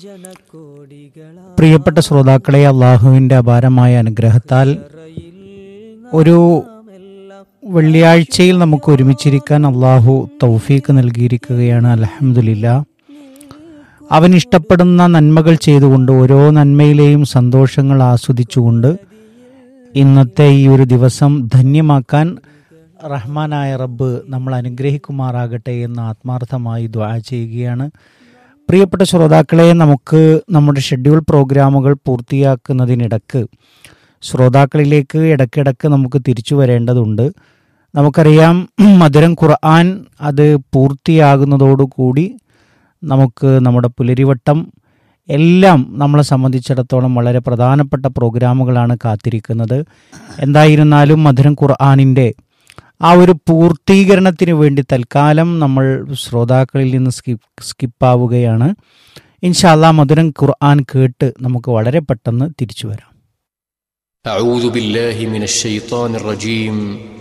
പ്രിയപ്പെട്ട ശ്രോതാക്കളെ അള്ളാഹുവിൻ്റെ അപാരമായ അനുഗ്രഹത്താൽ ഒരു വെള്ളിയാഴ്ചയിൽ നമുക്ക് ഒരുമിച്ചിരിക്കാൻ അള്ളാഹു തൗഫീക്ക് നൽകിയിരിക്കുകയാണ് അലഹമുല്ല അവൻ ഇഷ്ടപ്പെടുന്ന നന്മകൾ ചെയ്തുകൊണ്ട് ഓരോ നന്മയിലെയും സന്തോഷങ്ങൾ ആസ്വദിച്ചുകൊണ്ട് ഇന്നത്തെ ഈ ഒരു ദിവസം ധന്യമാക്കാൻ റഹ്മാനായ റബ്ബ് നമ്മൾ അനുഗ്രഹിക്കുമാറാകട്ടെ എന്ന് ആത്മാർത്ഥമായി ദ്വാ ചെയ്യുകയാണ് പ്രിയപ്പെട്ട ശ്രോതാക്കളെ നമുക്ക് നമ്മുടെ ഷെഡ്യൂൾ പ്രോഗ്രാമുകൾ പൂർത്തിയാക്കുന്നതിനിടക്ക് ശ്രോതാക്കളിലേക്ക് ഇടയ്ക്കിടയ്ക്ക് നമുക്ക് തിരിച്ചു വരേണ്ടതുണ്ട് നമുക്കറിയാം മധുരം ഖുർആൻ അത് പൂർത്തിയാകുന്നതോടുകൂടി നമുക്ക് നമ്മുടെ പുലരിവട്ടം എല്ലാം നമ്മളെ സംബന്ധിച്ചിടത്തോളം വളരെ പ്രധാനപ്പെട്ട പ്രോഗ്രാമുകളാണ് കാത്തിരിക്കുന്നത് എന്തായിരുന്നാലും മധുരം ഖുർആാനിൻ്റെ ആ ഒരു പൂർത്തീകരണത്തിന് വേണ്ടി തൽക്കാലം നമ്മൾ ശ്രോതാക്കളിൽ നിന്ന് സ്കിപ്പ് സ്കിപ്പാവുകയാണ് ഇൻഷാല്ലാ മധുരം ഖുർആൻ കേട്ട് നമുക്ക് വളരെ പെട്ടെന്ന് തിരിച്ചു വരാം أعوذ بالله من الشيطان الرجيم